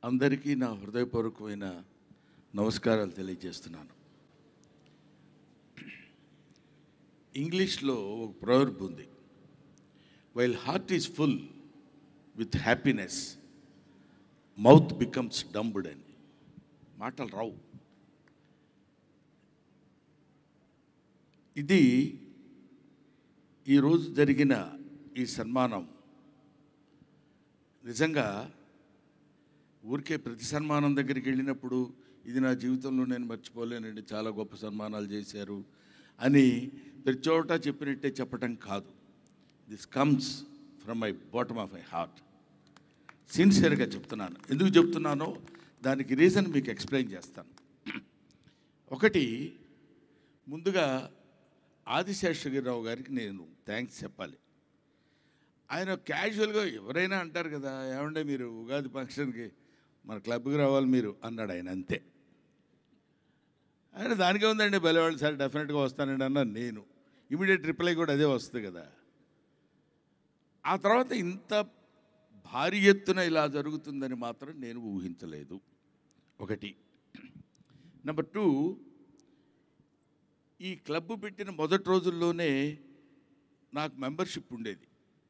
అందరికీ నా హృదయపూర్వకమైన నమస్కారాలు తెలియజేస్తున్నాను ఇంగ్లీష్లో ఒక ప్రవర్బ్ ఉంది while heart is full with happiness mouth becomes dumbed అని మాటలు రావు ఇది ఈరోజు జరిగిన ఈ సన్మానం నిజంగా ఊరికే ప్రతి సన్మానం దగ్గరికి వెళ్ళినప్పుడు ఇది నా జీవితంలో నేను మర్చిపోలేనండి చాలా గొప్ప సన్మానాలు చేశారు అని ప్రతి చోట చెప్పినట్టే చెప్పటం కాదు this comes from my bottom of my heart సిన్సియర్గా చెప్తున్నాను ఎందుకు చెప్తున్నానో దానికి రీజన్ మీకు ఎక్స్ప్లెయిన్ చేస్తాను ఒకటి ముందుగా ఆదిశేషగిరిరావు గారికి నేను థ్యాంక్స్ చెప్పాలి ఆయన క్యాజువల్గా ఎవరైనా అంటారు కదా ఏమంటే మీరు ఉగాది ఫంక్షన్కి మన క్లబ్కి రావాలి మీరు అన్నాడు ఆయన అంతే ఆయన దానికే ఉందండి బలవాళ్ళు సార్ డెఫినెట్గా వస్తానండి అన్నాను నేను ఇమీడియట్ రిప్లై కూడా అదే వస్తుంది కదా ఆ తర్వాత ఇంత భారీ ఎత్తున ఇలా జరుగుతుందని మాత్రం నేను ఊహించలేదు ఒకటి నెంబర్ టూ ఈ క్లబ్ పెట్టిన మొదటి రోజుల్లోనే నాకు మెంబర్షిప్ ఉండేది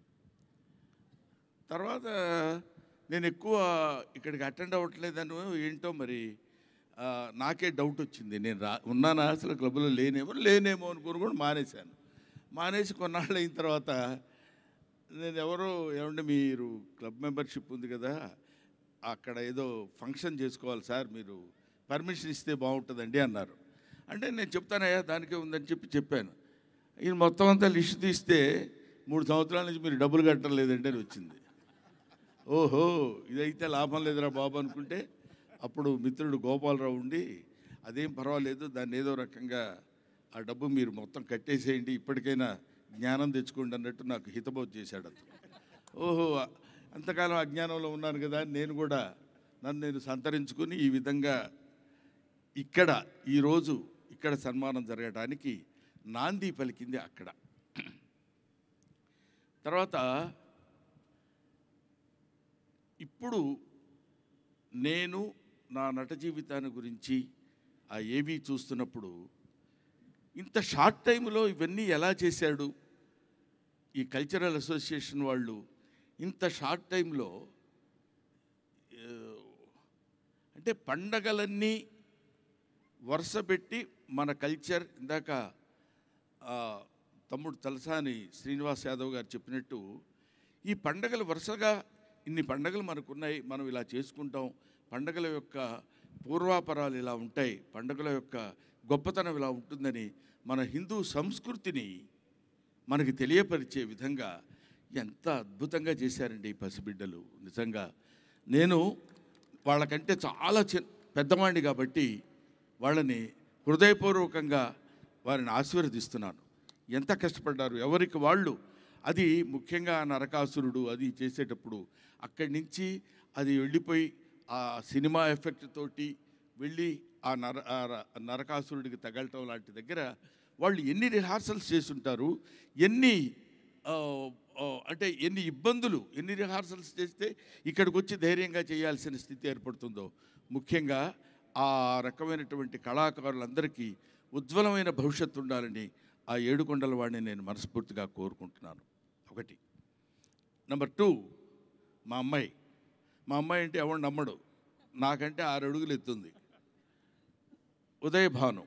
తర్వాత నేను ఎక్కువ ఇక్కడికి అటెండ్ అవ్వట్లేదని ఏంటో మరి ఆ, నాకే డౌట్ వచ్చింది నేను రా ఉన్నానా అసలు క్లబ్లో లేనేమో లేనేమో అనుకుని కూడా మానేశాను మానేసి కొన్నాళ్ళు అయిన తర్వాత నేను ఎవరో ఏమంటే మీరు క్లబ్ మెంబర్షిప్ ఉంది కదా అక్కడ ఏదో ఫంక్షన్ చేసుకోవాలి సార్ మీరు పర్మిషన్ ఇస్తే బాగుంటుందండి అన్నారు అంటే నేను చెప్తానయ్యా దానికే ఉందని చెప్పి చెప్పాను ఈయన మొత్తం అంతా లిస్ట్ తీస్తే మూడు సంవత్సరాల నుంచి మీరు డబ్బులు కట్టలేదండి అని వచ్చింది ఓహో ఇదైతే లాభం లేదురా బాబు అనుకుంటే అప్పుడు మిత్రుడు గోపాలరావు ఉండి అదేం పర్వాలేదు దాన్ని ఏదో రకంగా ఆ డబ్బు మీరు మొత్తం కట్టేసేయండి ఇప్పటికైనా జ్ఞానం తెచ్చుకోండి అన్నట్టు నాకు హితబోధ చేశాడు అతను ఓహో అంతకాలం అజ్ఞానంలో ఉన్నాను కదా అని నేను కూడా నన్ను నేను సంతరించుకుని ఈ విధంగా ఇక్కడ ఈరోజు ఇక్కడ సన్మానం జరగడానికి నాంది పలికింది అక్కడ తర్వాత ఇప్పుడు నేను నా నట జీవితాన్ని గురించి ఆ ఏవి చూస్తున్నప్పుడు ఇంత షార్ట్ టైంలో ఇవన్నీ ఎలా చేశాడు ఈ కల్చరల్ అసోసియేషన్ వాళ్ళు ఇంత షార్ట్ టైంలో ఆ, అంటే పండగలన్నీ వరుస పెట్టి మన కల్చర్ ఇందాక ఆ, తమ్ముడు తలసాని శ్రీనివాస్ యాదవ్ గారు చెప్పినట్టు ఈ పండగలు వరుసగా ఇన్ని పండగలు మనకున్నాయి మనం ఇలా చేసుకుంటాం పండగల యొక్క పూర్వాపరాలు ఇలా ఉంటాయి పండగల యొక్క గొప్పతనం ఇలా ఉంటుందని మన హిందూ సంస్కృతిని మనకి తెలియపరిచే విధంగా ఎంత అద్భుతంగా చేశారండి ఈ పసిబిడ్డలు నిజంగా నేను వాళ్ళకంటే చాలా చి పెద్దవాడిని కాబట్టి వాళ్ళని హృదయపూర్వకంగా వారిని ఆశీర్వదిస్తున్నాను ఎంత కష్టపడ్డారు ఎవరికి వాళ్ళు అది ముఖ్యంగా ఆ నరకాసురుడు అది చేసేటప్పుడు అక్కడి నుంచి అది వెళ్ళిపోయి ఆ సినిమా ఎఫెక్ట్ తోటి వెళ్ళి ఆ నర ఆ ర- నరకాసురుడికి తగలటం లాంటి దగ్గర వాళ్ళు ఎన్ని రిహార్సల్స్ చేసుంటారు ఎన్ని ఆ, ఆ, అంటే ఎన్ని ఇబ్బందులు ఎన్ని రిహార్సల్స్ చేస్తే ఇక్కడికి వచ్చి ధైర్యంగా చేయాల్సిన స్థితి ఏర్పడుతుందో ముఖ్యంగా ఆ రకమైనటువంటి కళాకారులందరికీ ఉజ్వలమైన భవిష్యత్తు ఉండాలని ఆ ఏడుకొండల వాడిని నేను మనస్ఫూర్తిగా కోరుకుంటున్నాను ఒకటి నెంబర్ టూ మా అమ్మాయి మా అమ్మాయి అంటే ఎవడు నమ్మడు నాకంటే ఆరు అడుగులు ఎత్తుంది ఉదయ్ భాను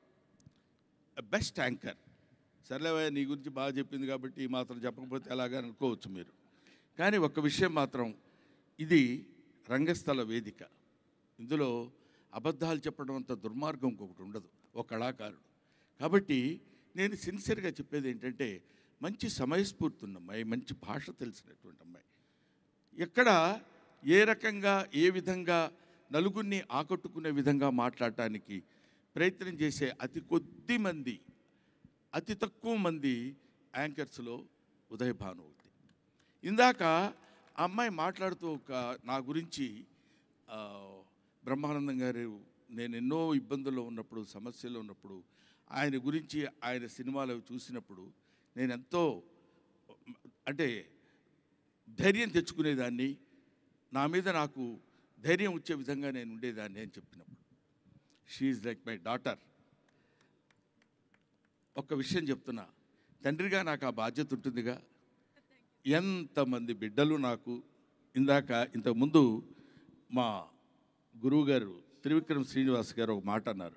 బెస్ట్ యాంకర్ సర్లేవయ్య నీ గురించి బాగా చెప్పింది కాబట్టి ఈ మాత్రం చెప్పకపోతే ఎలాగా అనుకోవచ్చు మీరు కానీ ఒక విషయం మాత్రం ఇది రంగస్థల వేదిక ఇందులో అబద్ధాలు చెప్పడం అంత దుర్మార్గం ఇంకొకటి ఉండదు ఒక కళాకారుడు కాబట్టి నేను సిన్సియర్గా చెప్పేది ఏంటంటే మంచి సమయస్ఫూర్తి ఉన్న అమ్మాయి మంచి భాష తెలిసినటువంటి అమ్మాయి ఎక్కడ ఏ రకంగా ఏ విధంగా నలుగురిని ఆకట్టుకునే విధంగా మాట్లాడటానికి ప్రయత్నం చేసే అతి కొద్ది మంది అతి తక్కువ మంది యాంకర్స్లో ఉదయ్ భాను ఒకటి ఇందాక ఆ అమ్మాయి మాట్లాడుతూ ఒక నా గురించి ఆ, బ్రహ్మానందం గారు నేను ఎన్నో ఇబ్బందుల్లో ఉన్నప్పుడు సమస్యల్లో ఉన్నప్పుడు ఆయన గురించి ఆయన సినిమాలు అవి చూసినప్పుడు నేను ఎంతో అంటే ధైర్యం తెచ్చుకునేదాన్ని నా మీద నాకు ధైర్యం వచ్చే విధంగా నేను ఉండేదాన్ని అని చెప్పినప్పుడు షీఈ్ లైక్ మై డాటర్ ఒక్క విషయం చెప్తున్నా తండ్రిగా నాకు ఆ బాధ్యత ఉంటుందిగా ఎంతమంది బిడ్డలు నాకు ఇందాక ఇంతకుముందు మా గురువు గారు త్రివిక్రమ్ శ్రీనివాస్ గారు ఒక మాట అన్నారు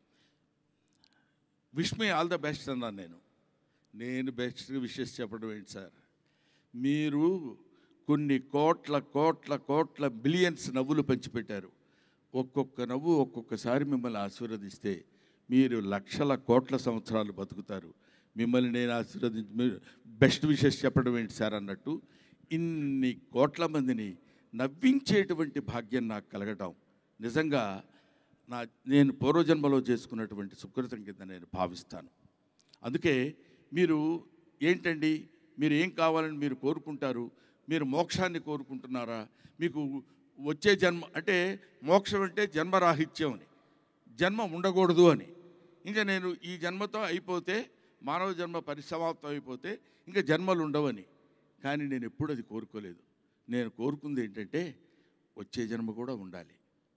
wish me all the best అన్నాను నేను నేను బెస్ట్ విషెస్ చెప్పడం ఏంటి సార్ మీరు కొన్ని కోట్ల కోట్ల కోట్ల బిలియన్స్ నవ్వులు పంచిపెట్టారు ఒక్కొక్క నవ్వు ఒక్కొక్కసారి మిమ్మల్ని ఆశీర్వదిస్తే మీరు లక్షల కోట్ల సంవత్సరాలు బతుకుతారు మిమ్మల్ని నేను ఆశీర్వదించి మీరు బెస్ట్ విషెస్ చెప్పడం ఏంటి సార్ అన్నట్టు ఇన్ని కోట్ల మందిని నవ్వించేటువంటి భాగ్యం నాకు కలగటం నిజంగా నా నేను పూర్వజన్మలో చేసుకున్నటువంటి సుకృతం కింద నేను భావిస్తాను అందుకే మీరు ఏంటండి మీరు ఏం కావాలని మీరు కోరుకుంటారు మీరు మోక్షాన్ని కోరుకుంటున్నారా మీకు వచ్చే జన్మ అంటే మోక్షం అంటే జన్మరాహిత్యం అని జన్మ ఉండకూడదు అని ఇంకా నేను ఈ జన్మతో అయిపోతే మానవ జన్మ పరిసమాప్తం అయిపోతే ఇంకా జన్మలు ఉండవని కానీ నేను ఎప్పుడు అది కోరుకోలేదు నేను కోరుకుంది ఏంటంటే వచ్చే జన్మ కూడా ఉండాలి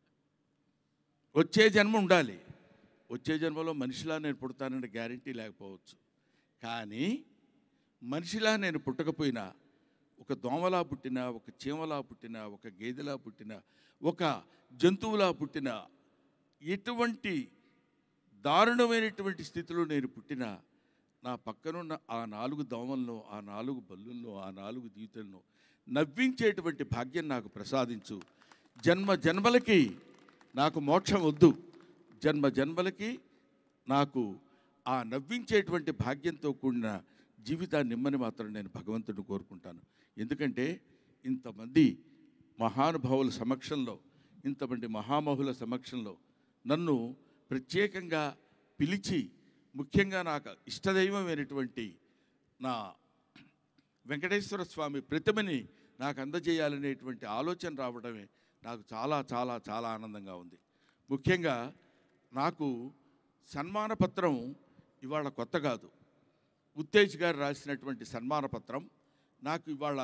వచ్చే జన్మ ఉండాలి వచ్చే జన్మలో మనిషిలా నేను పుడతానని గ్యారంటీ లేకపోవచ్చు కానీ మనిషిలా నేను పుట్టకపోయినా ఒక దోమలా పుట్టినా ఒక చీమలా పుట్టినా ఒక గేదెలా పుట్టినా ఒక జంతువులా పుట్టినా ఎటువంటి దారుణమైనటువంటి స్థితిలో నేను పుట్టినా నా పక్కనున్న ఆ నాలుగు దోమలను ఆ నాలుగు బల్లులను ఆ నాలుగు దీతులను నవ్వించేటువంటి భాగ్యం నాకు ప్రసాదించు జన్మ జన్మలకి నాకు మోక్షం వద్దు జన్మ జన్మలకి నాకు ఆ నవ్వించేటువంటి భాగ్యంతో కూడిన జీవితాన్ని ఇమ్మని మాత్రం నేను భగవంతుడిని కోరుకుంటాను ఎందుకంటే ఇంతమంది మహానుభావుల సమక్షంలో ఇంతమంది మహామహుల సమక్షంలో నన్ను ప్రత్యేకంగా పిలిచి ముఖ్యంగా నాకు ఇష్టదైవమైనటువంటి నా వెంకటేశ్వర స్వామి ప్రతిమని నాకు అందజేయాలనేటువంటి ఆలోచన రావడమే నాకు చాలా చాలా చాలా ఆనందంగా ఉంది ముఖ్యంగా నాకు సన్మాన పత్రం ఇవాళ కొత్త కాదు ఉత్తేజ్ గారు రాసినటువంటి సన్మాన పత్రం నాకు ఇవాళ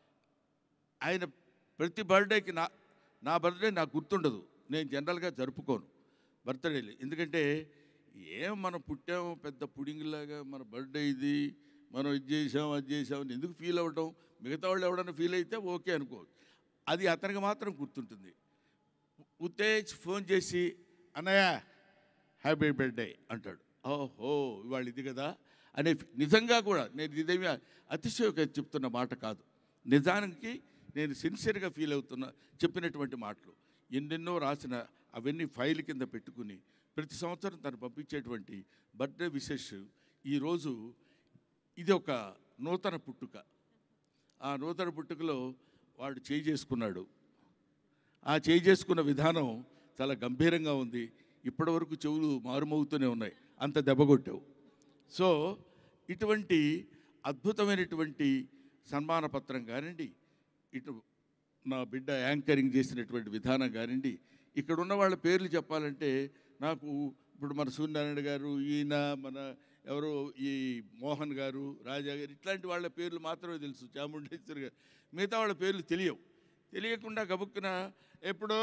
ఆయన ప్రతి బర్త్డేకి నా నా బర్త్డే నాకు గుర్తుండదు నేను జనరల్గా జరుపుకోను బర్త్డేలు ఎందుకంటే ఏం మనం పుట్టాము పెద్ద పుడింగిలాగా మన బర్త్డే ఇది మనం ఇది చేసాం అది చేసాం అని ఎందుకు ఫీల్ అవ్వటం మిగతా వాళ్ళు ఎవడన్నా ఫీల్ అయితే ఓకే అనుకోవచ్చు అది అతనికి మాత్రం గుర్తుంటుంది ఉత్తేజ్ ఫోన్ చేసి అన్నయ్య హ్యాపీ బర్త్డే అంటాడు ఓహో ఇవాళ ఇది కదా అనే నిజంగా కూడా నేను ఇదేమి అతిశయోక చెప్తున్న మాట కాదు నిజానికి నేను సిన్సియర్గా ఫీల్ అవుతున్న చెప్పినటువంటి మాటలు ఎన్నెన్నో రాసిన అవన్నీ ఫైల్ కింద పెట్టుకుని ప్రతి సంవత్సరం తను పంపించేటువంటి బర్త్డే విశేష్ ఈరోజు ఇది ఒక నూతన పుట్టుక ఆ నూతన పుట్టుకలో వాడు చేయి చేసుకున్నాడు ఆ చేయి చేసుకున్న విధానం చాలా గంభీరంగా ఉంది ఇప్పటివరకు చెవులు మారుమోగుతూనే ఉన్నాయి అంత దెబ్బ కొట్టావు సో ఇటువంటి అద్భుతమైనటువంటి సన్మాన పత్రం కానివ్వండి ఇటు నా బిడ్డ యాంకరింగ్ చేసినటువంటి విధానం కానివ్వండి ఇక్కడ ఉన్న వాళ్ళ పేర్లు చెప్పాలంటే నాకు ఇప్పుడు మన సూర్యనారాయణ గారు ఈయన మన ఎవరో ఈ మోహన్ గారు రాజా గారు ఇట్లాంటి వాళ్ళ పేర్లు మాత్రమే తెలుసు చాముండేశ్వరి గారు మిగతా వాళ్ళ పేర్లు తెలియవు తెలియకుండా గబుక్కున ఎప్పుడో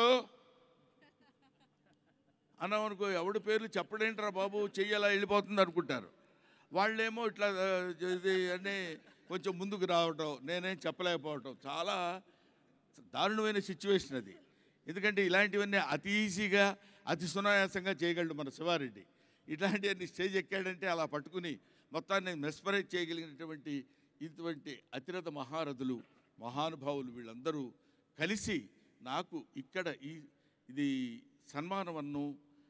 అన్నామనుకో ఎవడి పేర్లు చెప్పడేంట్రా బాబు చెయ్యాలా వెళ్ళిపోతుంది అనుకుంటారు వాళ్ళేమో ఇట్లా ఆ, ఇది అని కొంచెం ముందుకు రావటం నేనేం చెప్పలేకపోవటం చాలా దారుణమైన సిచ్యువేషన్ అది ఎందుకంటే ఇలాంటివన్నీ అతి ఈజీగా అతి సునాయాసంగా చేయగలడు మన శివారెడ్డి ఇట్లాంటివన్నీ స్టేజ్ ఎక్కాడంటే అలా పట్టుకుని మొత్తాన్ని మెస్పరైజ్ చేయగలిగినటువంటి ఇటువంటి అతిరథ మహారథులు మహానుభావులు వీళ్ళందరూ కలిసి నాకు ఇక్కడ ఈ ఇది సన్మానం అన్ను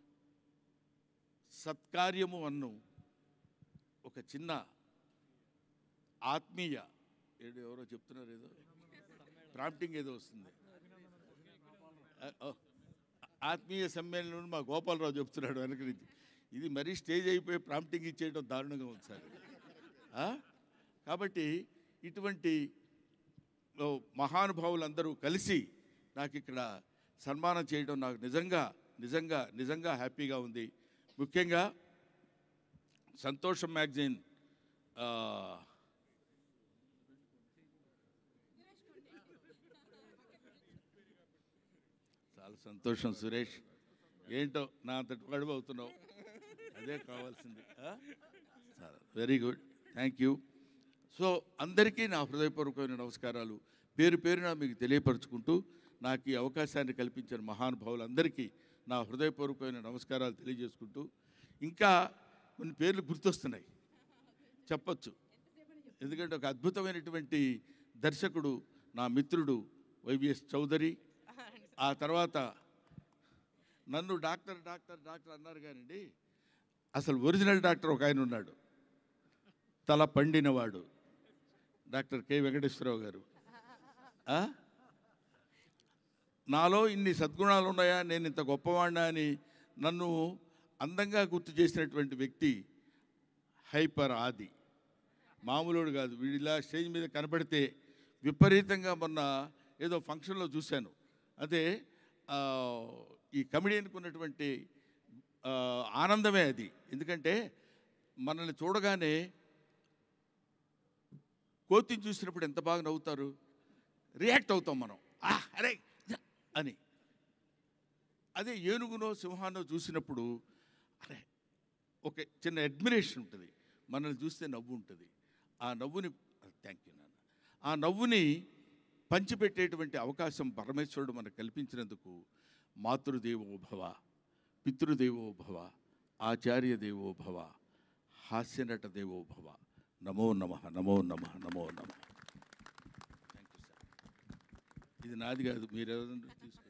సత్కార్యము అన్ను ఒక చిన్న ఆత్మీయ ఏదో ఎవరో చెప్తున్నారు ఏదో ప్రాంప్టింగ్ ఏదో వస్తుంది ఆ, ఓ, ఆత్మీయ సమ్మేళనం మా గోపాలరావు చెప్తున్నాడు వెనక నుంచి ఇది మరీ స్టేజ్ అయిపోయి ప్రాంప్టింగ్ ఇచ్చేయడం దారుణంగా ఉంది సార్ ఆ? కాబట్టి ఇటువంటి ఓ, మహానుభావులందరూ కలిసి నాకు ఇక్కడ సన్మానం చేయడం నాకు నిజంగా నిజంగా నిజంగా హ్యాపీగా ఉంది ముఖ్యంగా సంతోషం మ్యాగజైన్ ఆ, చాలా సంతోషం సురేష్ ఏంటో నా అంతటి వాడు అవుతున్నావు అదే కావాల్సింది very good thank you so అందరికీ నా హృదయపూర్వకమైన నమస్కారాలు పేరు పేరున మీకు తెలియపరుచుకుంటూ నాకు ఈ అవకాశాన్ని కల్పించిన మహానుభావులందరికీ నా హృదయపూర్వకమైన నమస్కారాలు తెలియజేసుకుంటూ ఇంకా కొన్ని పేర్లు గుర్తొస్తున్నాయి చెప్పొచ్చు ఎందుకంటే ఒక అద్భుతమైనటువంటి దర్శకుడు నా మిత్రుడు వైవిఎస్ చౌదరి ఆ తర్వాత నన్ను డాక్టర్ డాక్టర్ డాక్టర్ అన్నారు కానండి అసలు ఒరిజినల్ డాక్టర్ ఒక ఆయన ఉన్నాడు తల పండినవాడు డాక్టర్ కె వెంకటేశ్వరరావు గారు ఆ? నాలో ఇన్ని సద్గుణాలు ఉన్నాయా నేను ఇంత గొప్పవాడినా అని నన్ను అందంగా గుర్తు చేసినటువంటి వ్యక్తి హైపర్ ఆది మామూలుడు కాదు వీడిలా స్టేజ్ మీద కనబడితే విపరీతంగా మొన్న ఏదో ఫంక్షన్లో చూశాను అదే ఆ, ఈ కమెడియన్కి ఉన్నటువంటి ఆ, ఆనందమే అది ఎందుకంటే మనల్ని చూడగానే కోతిని చూసినప్పుడు ఎంత బాగా నవ్వుతారు రియాక్ట్ అవుతాం మనం "ఆ, అరే జ" అని అదే ఏనుగునో సింహానో చూసినప్పుడు అరే ఒక చిన్న అడ్మిరేషన్ ఉంటుంది మనల్ని చూస్తే నవ్వు ఉంటుంది ఆ నవ్వుని థ్యాంక్ యూ నాన్న ఆ నవ్వుని పంచిపెట్టేటువంటి అవకాశం పరమేశ్వరుడు మనకు కల్పించినందుకు మాతృదేవో భవ పితృదేవో భవ ఆచార్య దేవో భవ హాస్యనట దేవో భవ నమో నమ నమో నమ నమో నమ థ్యాంక్ యూ సార్ ఇది నాది కాదు మీరు ఎవరైనా తీసుకోండి